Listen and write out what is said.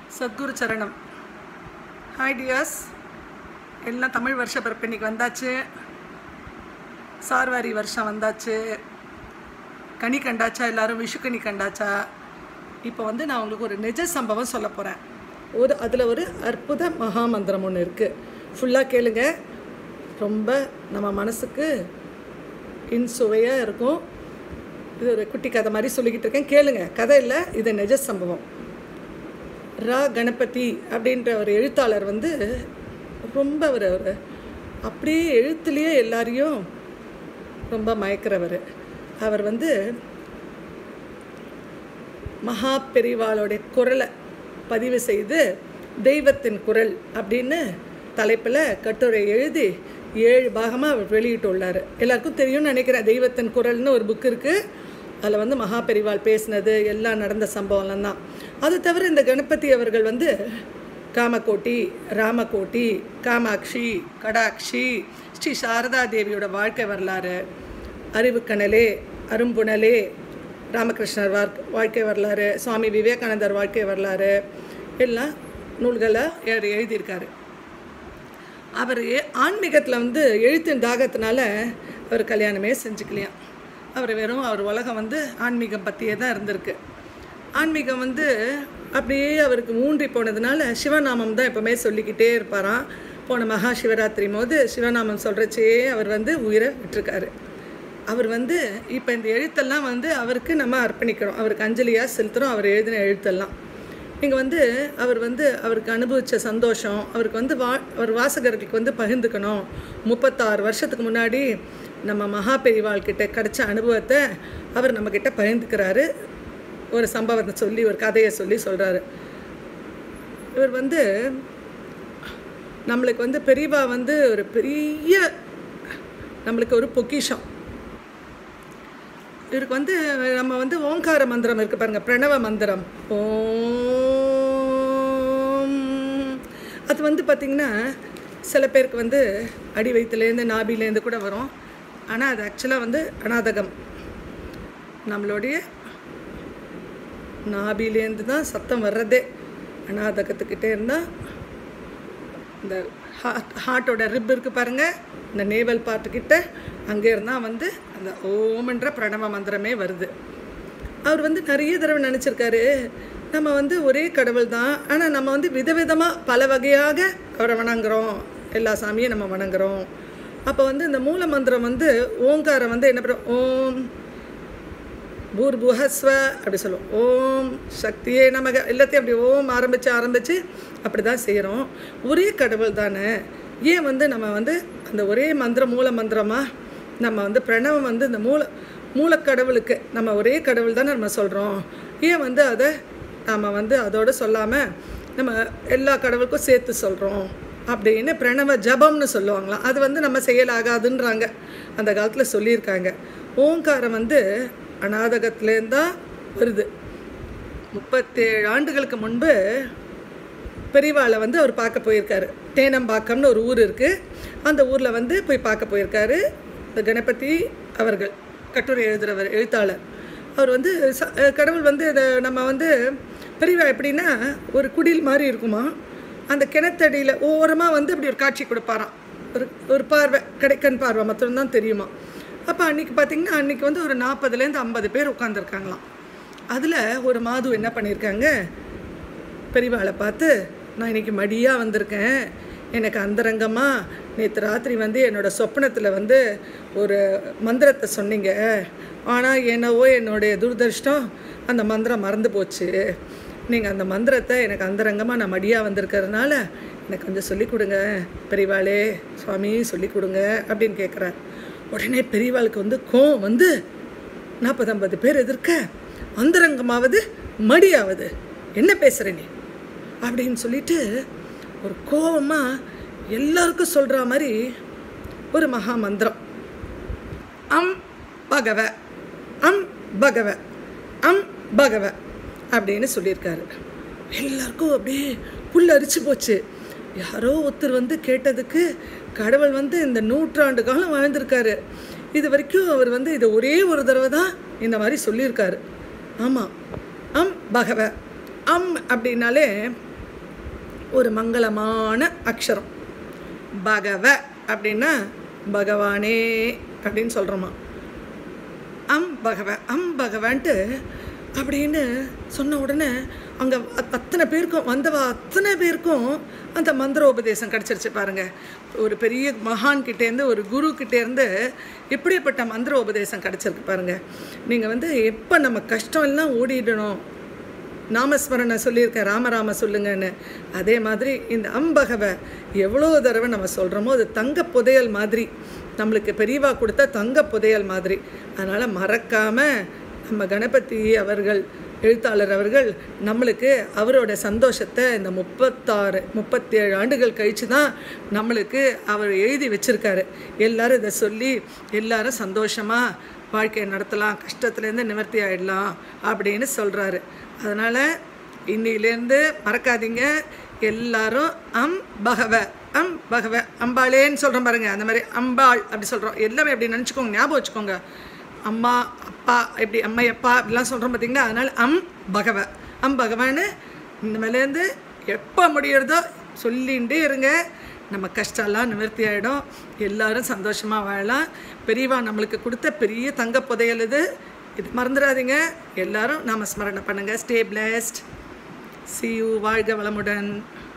சத்குரு சரணம் hi tears எல்லாம் தமிழ் வருஷ பிறப்பு இன்னைக்கு வந்தாச்சு சார்வாரி வருஷம் வந்தாச்சு கனி கண்டாச்சா எல்லாரும் விஷு கனி கண்டாச்சா இப்போ வந்து நான் உங்களுக்கு ஒரு நிஜ சம்பவம் சொல்ல போகிறேன் ஒரு அதில் ஒரு அற்புத மகா மந்திரம் ஒன்று இருக்குது ஃபுல்லாக கேளுங்க ரொம்ப நம்ம மனசுக்கு இன்சுவையாக இருக்கும் இது ஒரு குட்டி கதை மாதிரி சொல்லிக்கிட்டு இருக்கேன் கேளுங்க கதை இல்லை இது நிஜ சம்பவம் ரா கணபதி அப்படின்ற ஒரு எழுத்தாளர் வந்து ரொம்ப ஒரு ஒரு அப்படியே எழுத்துலேயே எல்லாரையும் ரொம்ப மயக்கிறவர் அவர் வந்து மகா பெரிவாளுடைய குரலை பதிவு செய்து தெய்வத்தின் குரல் அப்படின்னு தலைப்பில் கட்டுரை எழுதி ஏழு பாகமாக அவர் வெளியிட்டுள்ளார் எல்லாருக்கும் தெரியும்னு நினைக்கிறேன் தெய்வத்தின் குரல்னு ஒரு புக் இருக்குது அதில் வந்து மகா பெரிவாள் பேசினது எல்லாம் நடந்த சம்பவம்லாம் தான் அது தவிர இந்த கணபதி அவர்கள் வந்து காமகோட்டி ராமகோட்டி காமாட்சி கடாட்சி ஸ்ரீ சாரதா தேவியோட வாழ்க்கை வரலாறு அறிவுக்கணலே அரும்புணலே ராமகிருஷ்ணர் வார் வாழ்க்கை வரலாறு சுவாமி விவேகானந்தர் வாழ்க்கை வரலாறு எல்லாம் நூல்களை அவர் எழுதியிருக்காரு அவர் ஆன்மீகத்தில் வந்து எழுத்தின் தாகத்தினால அவர் கல்யாணமே செஞ்சுக்கலையாம் அவர் வெறும் அவர் உலகம் வந்து ஆன்மீகம் பற்றியே தான் இருந்திருக்கு ஆன்மீகம் வந்து அப்படியே அவருக்கு ஊன்றி போனதுனால சிவநாமம் தான் எப்போவுமே சொல்லிக்கிட்டே இருப்பாராம் போன மகா சிவராத்திரி போது சிவநாமம் சொல்கிறச்சே அவர் வந்து உயிரை விட்டுருக்காரு அவர் வந்து இப்போ இந்த எழுத்தெல்லாம் வந்து அவருக்கு நம்ம அர்ப்பணிக்கிறோம் அவருக்கு அஞ்சலியாக செலுத்துகிறோம் அவர் எழுதின எழுத்தெல்லாம் இங்கே வந்து அவர் வந்து அவருக்கு அனுபவித்த சந்தோஷம் அவருக்கு வந்து வா அவர் வாசகர்களுக்கு வந்து பகிர்ந்துக்கணும் முப்பத்தாறு வருஷத்துக்கு முன்னாடி நம்ம மகா பெரிவாள்கிட்ட கிடைச்ச அனுபவத்தை அவர் நம்மக்கிட்ட பகிர்ந்துக்கிறாரு ஒரு சம்பவத்தை சொல்லி ஒரு கதையை சொல்லி சொல்கிறாரு இவர் வந்து நம்மளுக்கு வந்து பெரியவா வந்து ஒரு பெரிய நம்மளுக்கு ஒரு பொக்கிஷம் இவருக்கு வந்து நம்ம வந்து ஓங்கார மந்திரம் இருக்குது பாருங்கள் பிரணவ மந்திரம் ஓம் அது வந்து பார்த்திங்கன்னா சில பேருக்கு வந்து அடி வயிற்றுலேருந்து நாபிலேருந்து கூட வரும் ஆனால் அது ஆக்சுவலாக வந்து அநாதகம் நம்மளுடைய நாபிலேருந்து தான் சத்தம் வர்றதே அநாதகத்துக்கிட்டே இருந்தால் இந்த ஹார்ட் ஹார்ட்டோட ரிப் இருக்குது பாருங்கள் இந்த நேவல் பார்ட்டுக்கிட்ட அங்கே இருந்தால் வந்து அந்த ஓம்ன்ற பிரணவ மந்திரமே வருது அவர் வந்து நிறைய தடவை நினச்சிருக்காரு நம்ம வந்து ஒரே கடவுள் தான் ஆனால் நம்ம வந்து விதவிதமாக பல வகையாக அவரை வணங்குறோம் எல்லா சாமியும் நம்ம வணங்குறோம் அப்போ வந்து இந்த மூல மந்திரம் வந்து ஓங்காரம் வந்து என்ன பண்ணுறோம் ஓம் பூர்புஹஸ்வ அப்படி சொல்லுவோம் ஓம் சக்தியே நமக எல்லாத்தையும் அப்படி ஓம் ஆரம்பித்து ஆரம்பித்து அப்படி தான் செய்கிறோம் ஒரே கடவுள் தானே ஏன் வந்து நம்ம வந்து அந்த ஒரே மந்திரம் மூல மந்திரமாக நம்ம வந்து பிரணவம் வந்து இந்த மூல மூலக்கடவுளுக்கு நம்ம ஒரே கடவுள் தானே நம்ம சொல்கிறோம் ஏன் வந்து அதை நம்ம வந்து அதோடு சொல்லாமல் நம்ம எல்லா கடவுளுக்கும் சேர்த்து சொல்கிறோம் அப்படின்னு பிரணவ ஜபம்னு சொல்லுவாங்களாம் அது வந்து நம்ம செயலாகாதுன்றாங்க அந்த காலத்தில் சொல்லியிருக்காங்க ஓங்காரம் வந்து அநாதகத்துலேருந்து தான் வருது முப்பத்தேழு ஆண்டுகளுக்கு முன்பு பெரியவாளை வந்து அவர் பார்க்க போயிருக்காரு தேனம்பாக்கம்னு ஒரு ஊர் இருக்குது அந்த ஊரில் வந்து போய் பார்க்க போயிருக்காரு இந்த கணபதி அவர்கள் கட்டுரை எழுதுகிறவர் எழுத்தாளர் அவர் வந்து ச கடவுள் வந்து இதை நம்ம வந்து பெரியவா எப்படின்னா ஒரு குடில் மாதிரி இருக்குமா அந்த கிணத்தடியில் ஓரமாக வந்து அப்படி ஒரு காட்சி கொடுப்பாராம் ஒரு ஒரு பார்வை கிடைக்கன் பார்வை மட்டும்தான் தெரியுமா அப்போ அன்றைக்கி பார்த்திங்கன்னா அன்றைக்கி வந்து ஒரு நாற்பதுலேருந்து ஐம்பது பேர் உட்காந்துருக்காங்களாம் அதில் ஒரு மாது என்ன பண்ணியிருக்காங்க பெரியவாளை பார்த்து நான் இன்றைக்கி மடியாக வந்திருக்கேன் எனக்கு அந்தரங்கமாக நேற்று ராத்திரி வந்து என்னோடய சொப்பனத்தில் வந்து ஒரு மந்திரத்தை சொன்னீங்க ஆனால் என்னவோ என்னுடைய துர்தர்ஷ்டம் அந்த மந்திரம் மறந்து போச்சு நீங்கள் அந்த மந்திரத்தை எனக்கு அந்தரங்கமாக நான் மடியாக வந்திருக்கிறதுனால எனக்கு கொஞ்சம் சொல்லிக் கொடுங்க பெரியவாளே சுவாமி சொல்லிக் கொடுங்க அப்படின்னு கேட்குறார் உடனே பெரியவாளுக்கு வந்து கோவம் வந்து நாற்பது ஐம்பது பேர் எதிர்க்க அந்தரங்கமாவது மடியாவது என்ன பேசுகிற நீ அப்படின்னு சொல்லிட்டு ஒரு கோபமாக எல்லாருக்கும் சொல்கிற மாதிரி ஒரு மகா மந்திரம் அம் பகவ அம் பகவ அம் பகவ அப்படின்னு சொல்லியிருக்காரு எல்லாருக்கும் அப்படியே புல் அரிச்சு போச்சு யாரோ ஒருத்தர் வந்து கேட்டதுக்கு கடவுள் வந்து இந்த நூற்றாண்டு காலம் வாழ்ந்திருக்காரு இது வரைக்கும் அவர் வந்து இதை ஒரே ஒரு தடவை தான் இந்த மாதிரி சொல்லியிருக்காரு ஆமாம் அம் பகவ அம் அப்படின்னாலே ஒரு மங்களமான அக்ஷரம் பகவ அப்படின்னா பகவானே அப்படின்னு சொல்கிறோமா அம் பகவ அம் பகவான்ட்டு அப்படின்னு சொன்ன உடனே அங்கே அத்தனை பேருக்கும் வந்தவா அத்தனை பேருக்கும் அந்த மந்திர உபதேசம் கிடச்சிருச்சு பாருங்க ஒரு பெரிய மகான் கிட்டேருந்து ஒரு குரு கிட்டேருந்து எப்படிப்பட்ட மந்திர உபதேசம் கிடச்சிருக்கு பாருங்க நீங்கள் வந்து எப்போ நம்ம கஷ்டம் எல்லாம் ஓடிடணும் நாமஸ்மரணை சொல்லியிருக்கேன் ராமராம சொல்லுங்கன்னு அதே மாதிரி இந்த அம்பகவ எவ்வளோ தடவை நம்ம சொல்கிறோமோ அது தங்க புதையல் மாதிரி நம்மளுக்கு பெரியவா கொடுத்த தங்க புதையல் மாதிரி அதனால் மறக்காமல் நம்ம கணபதி அவர்கள் எழுத்தாளர் அவர்கள் நம்மளுக்கு அவரோட சந்தோஷத்தை இந்த முப்பத்தாறு முப்பத்தேழு ஆண்டுகள் கழித்து தான் நம்மளுக்கு அவர் எழுதி வச்சிருக்காரு எல்லாரும் இதை சொல்லி எல்லாரும் சந்தோஷமாக வாழ்க்கையை நடத்தலாம் கஷ்டத்துலேருந்து நிவர்த்தி ஆகிடலாம் அப்படின்னு சொல்கிறாரு அதனால் இன்னிலேருந்து மறக்காதீங்க எல்லாரும் அம் பகவ அம் பகவ அம்பாளேன்னு சொல்கிறோம் பாருங்க அந்த மாதிரி அம்பாள் அப்படி சொல்கிறோம் எல்லாமே அப்படி நினச்சிக்கோங்க ஞாபகம் வச்சுக்கோங்க அம்மா அப்பா இப்படி அம்மை அப்பா இப்படிலாம் சொல்கிறோம் பார்த்தீங்களா அதனால் அம் பகவ அம் பகவான்னு இந்த மேலேருந்து எப்போ முடியறதோ சொல்லிகிட்டே இருங்க நம்ம கஷ்டம்லாம் நிவர்த்தி ஆகிடும் எல்லாரும் சந்தோஷமாக வாழலாம் பெரியவா நம்மளுக்கு கொடுத்த பெரிய தங்க புதையல் இது இது மறந்துடாதீங்க எல்லாரும் நாம ஸ்மரணை பண்ணுங்கள் ஸ்டே பிளஸ்ட் சி யூ வாழ்க வளமுடன்